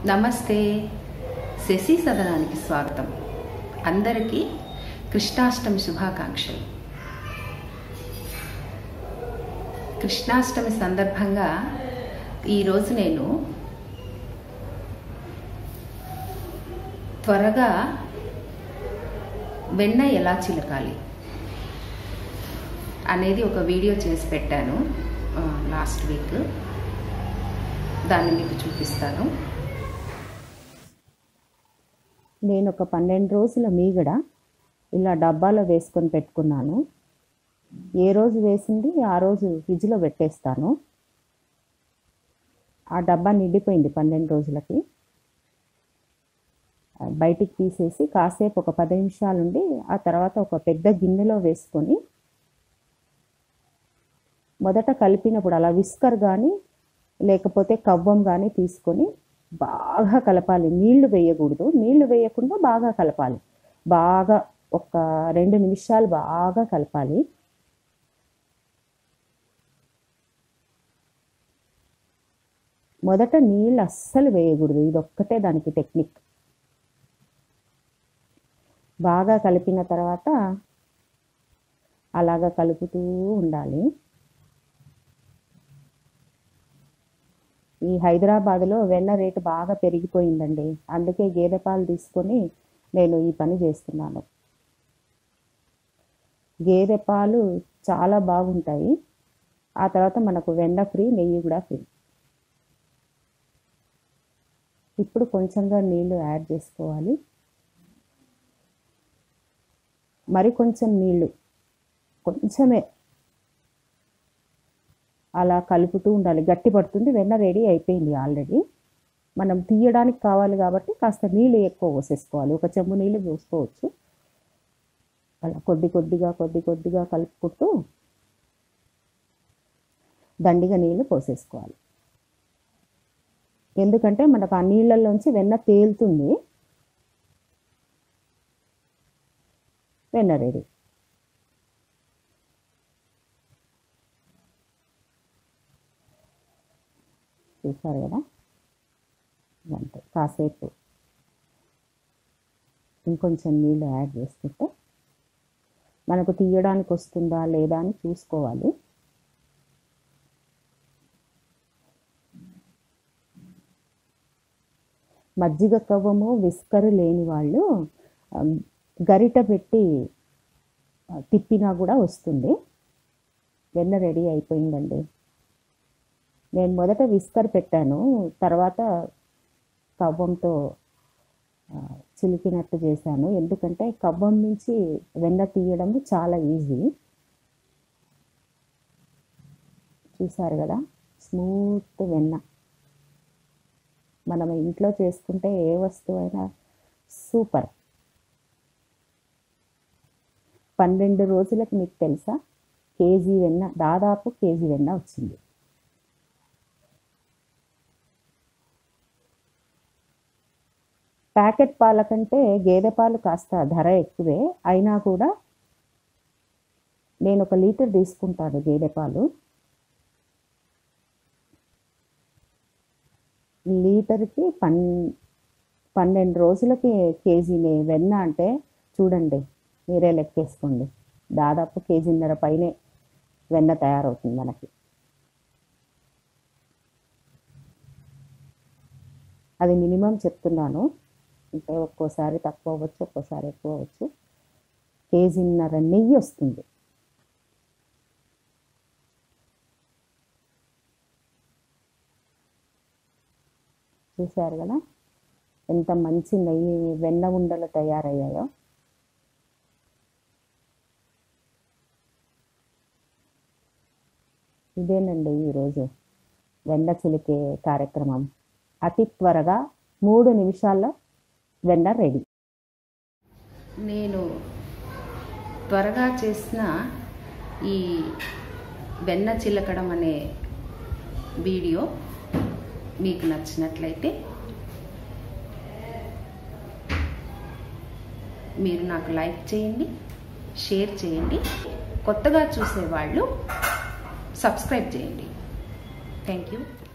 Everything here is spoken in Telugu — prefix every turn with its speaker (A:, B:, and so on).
A: నమస్తే శశి సదనానికి స్వాగతం అందరికీ కృష్ణాష్టమి శుభాకాంక్షలు కృష్ణాష్టమి సందర్భంగా ఈరోజు నేను త్వరగా వెన్న ఎలా చిలకాలి అనేది ఒక వీడియో చేసి పెట్టాను ఆ, లాస్ట్ వీక్ దాన్ని మీకు చూపిస్తాను
B: నేను ఒక పన్నెండు రోజుల మీగడ ఇలా డబ్బాలో వేసుకొని పెట్టుకున్నాను ఏ రోజు వేసింది ఆ రోజు ఫ్రిడ్జ్లో పెట్టేస్తాను ఆ డబ్బా నిండిపోయింది పన్నెండు రోజులకి ఆ, బయటికి తీసేసి కాసేపు ఒక పది నిమిషాలు ఉండి ఆ తర్వాత ఒక పెద్ద గిన్నెలో వేసుకొని మొదట కలిపినప్పుడు అలా విస్కర్ కానీ లేకపోతే కవ్వం కానీ తీసుకొని బాగా కలపాలి నీళ్లు వేయకూడదు నీళ్లు వేయకుండా బాగా కలపాలి బాగా ఒక రెండు నిమిషాలు బాగా కలపాలి మొదట నీళ్ళు అస్సలు వేయకూడదు ఇది ఒక్కటే దానికి టెక్నిక్ బాగా కలిపిన తర్వాత అలాగా కలుపుతూ ఉండాలి ఈ హైదరాబాద్లో వెన్న రేటు బాగా పెరిగిపోయిందండి అందుకే గేదె పాలు తీసుకొని నేను ఈ పని చేస్తున్నాను గేదె పాలు చాలా బాగుంటాయి ఆ తర్వాత మనకు వెన్న ఫ్రీ నెయ్యి కూడా ఫ్రీ ఇప్పుడు కొంచెంగా నీళ్లు యాడ్ చేసుకోవాలి మరి కొంచెం నీళ్లు కొంచెమే అలా కలుపుతూ ఉండాలి గట్టి పడుతుంది వెన్న రెడీ అయిపోయింది ఆల్రెడీ మనం తీయడానికి కావాలి కాబట్టి కాస్త నీళ్ళు ఎక్కువ పోసేసుకోవాలి ఒక చెంబు నీళ్ళు పోసుకోవచ్చు అలా కొద్ది కొద్దిగా కొద్ది కొద్దిగా కలుపుకుంటూ దండిగా నీళ్ళు పోసేసుకోవాలి ఎందుకంటే మనకు ఆ నీళ్ళల్లోంచి వెన్న తేలుతుంది వెన్న రెడీ చూసారు కదా అంతే కాసేపు ఇంకొంచెం నీళ్ళు యాడ్ చేసుకుంటే మనకు తీయడానికి వస్తుందా లేదా అని చూసుకోవాలి మజ్జిగ కవ్వము విస్కరు లేని వాళ్ళు ఆ, గరిట పెట్టి ఆ, తిప్పినా కూడా వస్తుంది వెన్న రెడీ అయిపోయిందండి నేను మొదట విస్కర్ పెట్టాను తర్వాత కవ్వంతో ఆ, చిలికినట్టు చేశాను ఎందుకంటే కవ్వం నుంచి వెన్న తీయడం చాలా ఈజీ చూసారు కదా స్మూత్ వెన్న మనం ఇంట్లో చేసుకుంటే ఏ వస్తువైనా సూపర్ పన్నెండు రోజులకు మీకు తెలుసా కేజీ వెన్న దాదాపు కేజీ వెన్న వచ్చింది ప్యాకెట్ పాల కంటే గేదె పాలు కాస్త ధర ఎక్కువే అయినా కూడా నేను ఒక లీటర్ తీసుకుంటాను గేదె పాలు లీటర్కి పన్ పన్నెండు రోజులకి కేజీని వెన్న అంటే చూడండి మీరే లెక్కేసుకోండి దాదాపు కేజీన్నర పైనే వెన్న తయారవుతుంది మనకి అది మినిమం చెప్తున్నాను అంటే ఒక్కోసారి తక్కువ అవ్వచ్చు ఒక్కోసారి ఎక్కువ అవ్వచ్చు కేజీన్నర నెయ్యి వస్తుంది చూశారు కదా ఎంత మంచి నెయ్యి వెన్న ఉండలు తయారయ్యాయో ఇదేనండి ఈరోజు వెన్న చిలికే కార్యక్రమం అతి త్వరగా మూడు నిమిషాల్లో వెన్న రెడీ
A: నేను త్వరగా చేసిన ఈ వెన్న చిలకడం అనే వీడియో మీకు నచ్చినట్లయితే మీరు నాకు లైక్ చేయండి షేర్ చేయండి కొత్తగా చూసేవాళ్ళు సబ్స్క్రైబ్ చేయండి థ్యాంక్ యూ